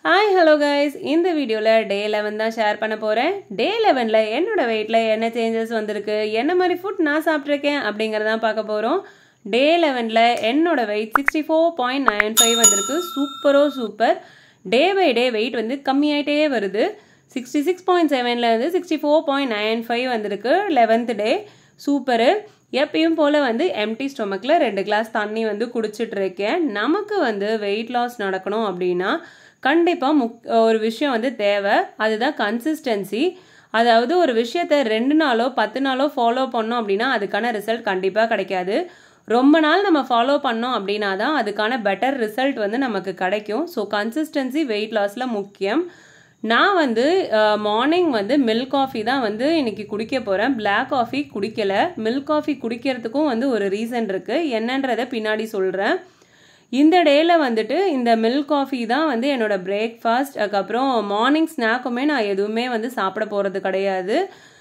hi hello guys இந்த வீடியோவில் day eleven தான் ஷேர் பண்ண போகிறேன் டே லெவனில் என்னோட வெயிட்டில் என்ன சேஞ்சஸ் வந்திருக்கு என்ன மாதிரி ஃபுட் நான் சாப்பிட்ருக்கேன் அப்படிங்கிறதான் பார்க்க போகிறோம் டே லெவனில் என்னோட weight sixty four point nine five வந்திருக்கு சூப்பரோ super day by day weight வந்து கம்மியாயிட்டே வருது சிக்ஸ்டி சிக்ஸ் பாயிண்ட் செவன்லேருந்து sixty four point nine five வந்திருக்கு லெவன்த் டே சூப்பரு எப்பயும் போல் வந்து எம்டி ஸ்டொமக்கில் ரெண்டு கிளாஸ் தண்ணி வந்து குடிச்சிட்டு இருக்கேன் நமக்கு வந்து வெயிட் லாஸ் நடக்கணும் அப்படின்னா கண்டிப்பாக முக் ஒரு விஷயம் வந்து தேவை அதுதான் கன்சிஸ்டன்சி அதாவது ஒரு விஷயத்த ரெண்டு நாளோ பத்து நாளோ ஃபாலோ பண்ணோம் அப்படின்னா அதுக்கான ரிசல்ட் கண்டிப்பாக கிடைக்காது ரொம்ப நாள் நம்ம ஃபாலோ பண்ணோம் அப்படின்னா தான் அதுக்கான பெட்டர் ரிசல்ட் வந்து நமக்கு கிடைக்கும் ஸோ கன்சிஸ்டன்சி வெயிட் லாஸில் முக்கியம் நான் வந்து மார்னிங் வந்து மில்க் காஃபி தான் வந்து இன்னைக்கு குடிக்க போகிறேன் பிளாக் காஃபி குடிக்கல மில்க் காஃபி குடிக்கிறதுக்கும் வந்து ஒரு ரீசன் இருக்குது என்னன்றதை பின்னாடி சொல்கிறேன் இந்த டேயில் வந்துட்டு இந்த மில்க் காஃபி தான் வந்து என்னோட பிரேக்ஃபாஸ்ட் அதுக்கப்புறம் மார்னிங் ஸ்நாக்குமே நான் எதுவுமே வந்து சாப்பிட போகிறது கிடையாது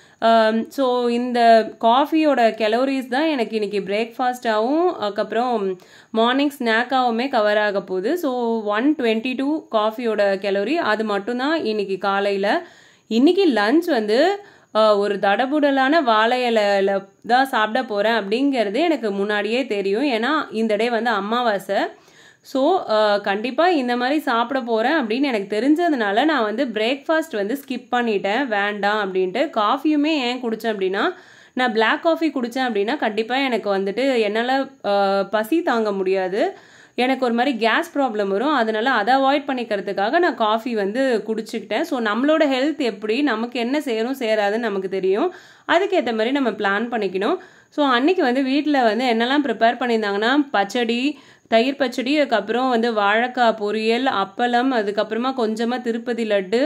ஸோ இந்த காஃபியோட கெலோரிஸ் தான் எனக்கு இன்னைக்கு பிரேக்ஃபாஸ்ட்டாகவும் அதுக்கப்புறம் மார்னிங் ஸ்நாக்காகவுமே கவர் ஆக போகுது ஸோ ஒன் டுவெண்ட்டி டூ காஃபியோட கெலோரி அது மட்டும்தான் இன்னைக்கு காலையில் இன்னைக்கு லஞ்ச் வந்து ஒரு தடபுடலான வாழை இலையில தான் சாப்பிட போகிறேன் அப்படிங்கிறது எனக்கு முன்னாடியே தெரியும் ஏன்னா இந்த டே வந்து அமாவாசை ஸோ கண்டிப்பாக இந்த மாதிரி சாப்பிட போகிறேன் அப்படின்னு எனக்கு தெரிஞ்சதுனால நான் வந்து பிரேக்ஃபாஸ்ட் வந்து ஸ்கிப் பண்ணிட்டேன் வேண்டாம் அப்படின்ட்டு காஃபியுமே ஏன் குடித்தேன் அப்படின்னா நான் பிளாக் காஃபி குடித்தேன் அப்படின்னா கண்டிப்பாக எனக்கு வந்துட்டு என்னால் பசி தாங்க முடியாது எனக்கு ஒரு மாதிரி கேஸ் ப்ராப்ளம் வரும் அதனால அதை அவாய்ட் பண்ணிக்கிறதுக்காக நான் காஃபி வந்து குடிச்சுக்கிட்டேன் ஸோ நம்மளோட ஹெல்த் எப்படி நமக்கு என்ன சேரும் சேராதுன்னு நமக்கு தெரியும் அதுக்கேற்ற மாதிரி நம்ம பிளான் பண்ணிக்கணும் ஸோ அன்னைக்கு வந்து வீட்டில் வந்து என்னெல்லாம் ப்ரிப்பேர் பண்ணியிருந்தாங்கன்னா பச்சடி தயிர் பச்சடி அதுக்கப்புறம் வந்து வாழைக்காய் பொரியல் அப்பளம் அதுக்கப்புறமா கொஞ்சமாக திருப்பதி லட்டு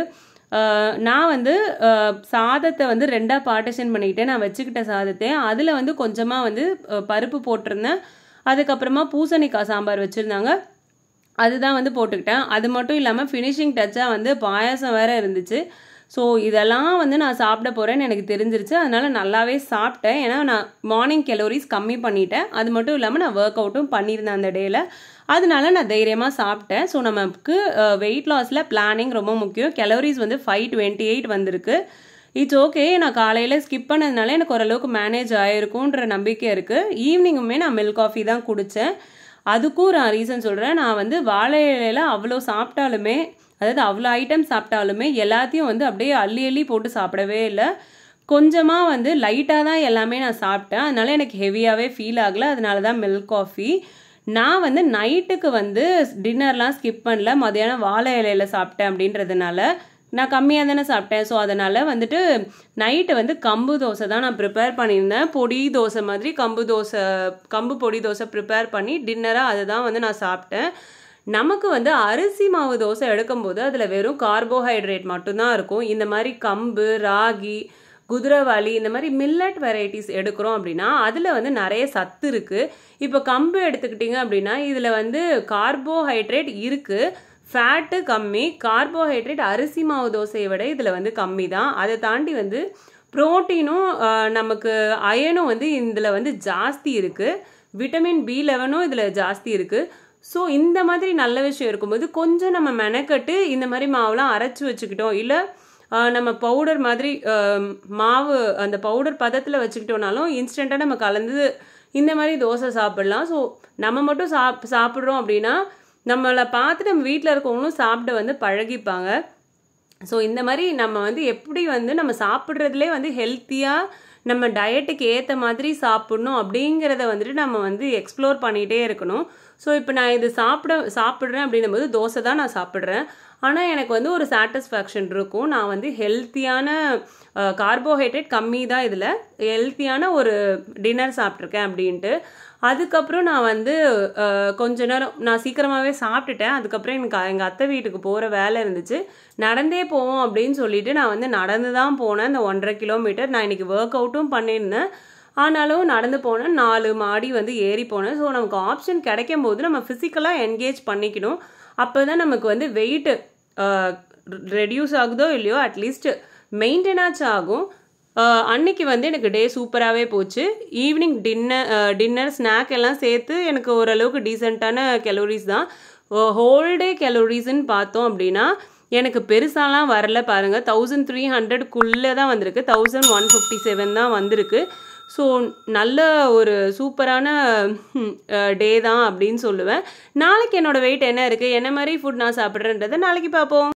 நான் வந்து சாதத்தை வந்து ரெண்டாக பார்ட்டிஷன் பண்ணிக்கிட்டேன் நான் வச்சுக்கிட்ட சாதத்தை அதில் வந்து கொஞ்சமாக வந்து பருப்பு போட்டிருந்தேன் அதுக்கப்புறமா பூசணிக்காய் சாம்பார் வச்சுருந்தாங்க அதுதான் வந்து போட்டுக்கிட்டேன் அது மட்டும் இல்லாமல் ஃபினிஷிங் டச்சாக வந்து பாயாசம் வேறு இருந்துச்சு ஸோ இதெல்லாம் வந்து நான் சாப்பிட போகிறேன்னு எனக்கு தெரிஞ்சிருச்சு அதனால் நல்லாவே சாப்பிட்டேன் ஏன்னா நான் மார்னிங் கெலோரிஸ் கம்மி பண்ணிட்டேன் அது மட்டும் இல்லாமல் நான் ஒர்க் அவுட்டும் பண்ணியிருந்தேன் அந்த டேயில் அதனால நான் தைரியமாக சாப்பிட்டேன் ஸோ நமக்கு வெயிட் லாஸில் பிளானிங் ரொம்ப முக்கியம் கெலோரிஸ் வந்து ஃபைவ் டுவெண்ட்டி எயிட் வந்திருக்கு இட்ஸ் ஓகே நான் காலையில் ஸ்கிப் பண்ணதுனால எனக்கு ஓரளவுக்கு மேனேஜ் ஆகிருக்குன்ற நம்பிக்கை இருக்குது ஈவினிங்குமே நான் மில்க் காஃபி தான் குடித்தேன் அதுக்கும் நான் ரீசன் சொல்கிறேன் நான் வந்து வாழை இலையில் அவ்வளோ சாப்பிட்டாலுமே அதாவது அவ்வளோ ஐட்டம் சாப்பிட்டாலுமே எல்லாத்தையும் வந்து அப்படியே அள்ளி அள்ளி போட்டு சாப்பிடவே இல்லை கொஞ்சமாக வந்து லைட்டாக தான் எல்லாமே நான் சாப்பிட்டேன் அதனால எனக்கு ஹெவியாகவே ஃபீல் ஆகலை அதனால தான் மில்க் காஃபி நான் வந்து நைட்டுக்கு வந்து டின்னர்லாம் ஸ்கிப் பண்ணல மதியானம் வாழை இலையில் சாப்பிட்டேன் அப்படின்றதுனால நான் கம்மியாக தானே சாப்பிட்டேன் ஸோ அதனால் வந்துட்டு நைட்டு வந்து கம்பு தோசை தான் நான் ப்ரிப்பேர் பண்ணியிருந்தேன் பொடி தோசை மாதிரி கம்பு தோசை கம்பு பொடி தோசை ப்ரிப்பேர் பண்ணி டின்னராக அதுதான் வந்து நான் சாப்பிட்டேன் நமக்கு வந்து அரிசி மாவு தோசை எடுக்கும்போது அதில் வெறும் கார்போஹைட்ரேட் மட்டும்தான் இருக்கும் இந்த மாதிரி கம்பு ராகி குதிரைவாளி இந்த மாதிரி மில்லட் வெரைட்டிஸ் எடுக்கிறோம் அப்படின்னா அதில் வந்து நிறைய சத்து இருக்குது இப்போ கம்பு எடுத்துக்கிட்டிங்க அப்படின்னா இதில் வந்து கார்போஹைட்ரேட் இருக்குது ஃபேட்டு கம்மி கார்போஹைட்ரேட் அரிசி மாவு தோசையை விட இதில் வந்து கம்மி தான் அதை தாண்டி வந்து ப்ரோட்டீனும் நமக்கு அயனும் வந்து இதில் வந்து ஜாஸ்தி இருக்குது விட்டமின் பி லெவனும் இதில் ஜாஸ்தி இருக்குது ஸோ இந்த மாதிரி நல்ல விஷயம் இருக்கும்போது கொஞ்சம் நம்ம மெனக்கட்டு இந்த மாதிரி மாவுலாம் அரைச்சி வச்சுக்கிட்டோம் இல்லை நம்ம பவுடர் மாதிரி மாவு அந்த பவுடர் பதத்தில் வச்சுக்கிட்டோம்னாலும் இன்ஸ்டண்ட்டாக நம்ம கலந்து இந்த மாதிரி தோசை சாப்பிட்லாம் ஸோ நம்ம மட்டும் சாப் சாப்பிட்றோம் அப்படின்னா நம்மளை பார்த்து நம்ம வீட்டில் இருக்கவங்களும் சாப்பிட வந்து பழகிப்பாங்க ஸோ இந்த மாதிரி நம்ம வந்து எப்படி வந்து நம்ம சாப்பிட்றதுலே வந்து ஹெல்த்தியாக நம்ம டயட்டுக்கு ஏற்ற மாதிரி சாப்பிட்ணும் அப்படிங்கிறத வந்துட்டு நம்ம வந்து எக்ஸ்ப்ளோர் பண்ணிகிட்டே இருக்கணும் ஸோ இப்போ நான் இது சாப்பிட சாப்பிட்றேன் அப்படின்னும் போது தோசை தான் நான் சாப்பிட்றேன் ஆனால் எனக்கு வந்து ஒரு சாட்டிஸ்ஃபேக்ஷன் இருக்கும் நான் வந்து ஹெல்த்தியான கார்போஹைட்ரேட் கம்மி தான் இதில் ஹெல்த்தியான ஒரு டின்னர் சாப்பிட்ருக்கேன் அப்படின்ட்டு அதுக்கப்புறம் நான் வந்து கொஞ்ச நேரம் நான் சீக்கிரமாகவே சாப்பிட்டுட்டேன் அதுக்கப்புறம் எனக்கு எங்கள் அத்தை வீட்டுக்கு போகிற வேலை இருந்துச்சு நடந்தே போவோம் அப்படின்னு சொல்லிட்டு நான் வந்து நடந்து தான் போனேன் இந்த ஒன்றரை கிலோமீட்டர் நான் இன்னைக்கு ஒர்க் அவுட்டும் பண்ணியிருந்தேன் ஆனாலும் நடந்து போனேன் நாலு மாடி வந்து ஏறி போனேன் ஸோ நமக்கு ஆப்ஷன் கிடைக்கும் போது நம்ம ஃபிசிக்கலாக என்கேஜ் பண்ணிக்கணும் அப்போ தான் நமக்கு வந்து வெயிட்டு ரெடியூஸ் ஆகுதோ இல்லையோ அட்லீஸ்ட் மெயின்டெனாச்சும் ஆகும் அன்னைக்கு வந்து எனக்கு டே சூப்பராகவே போச்சு ஈவினிங் டின்னர் டின்னர் ஸ்நாக் எல்லாம் சேர்த்து எனக்கு ஓரளவுக்கு டீசெண்டான கெலோரிஸ் தான் ஹோல் டே கலோரிஸ்ன்னு பார்த்தோம் அப்படின்னா எனக்கு பெருசாலாம் வரல பாருங்கள் தௌசண்ட் த்ரீ ஹண்ட்ரட்குள்ளே தான் வந்திருக்கு தௌசண்ட் ஒன் ஃபிஃப்டி செவன் தான் வந்திருக்கு ஸோ நல்ல ஒரு சூப்பரான டே தான் அப்படின்னு சொல்லுவேன் நாளைக்கு என்னோட வெயிட் என்ன இருக்குது என்ன மாதிரி ஃபுட் நான் சாப்பிட்றேன்றதை நாளைக்கு பார்ப்போம்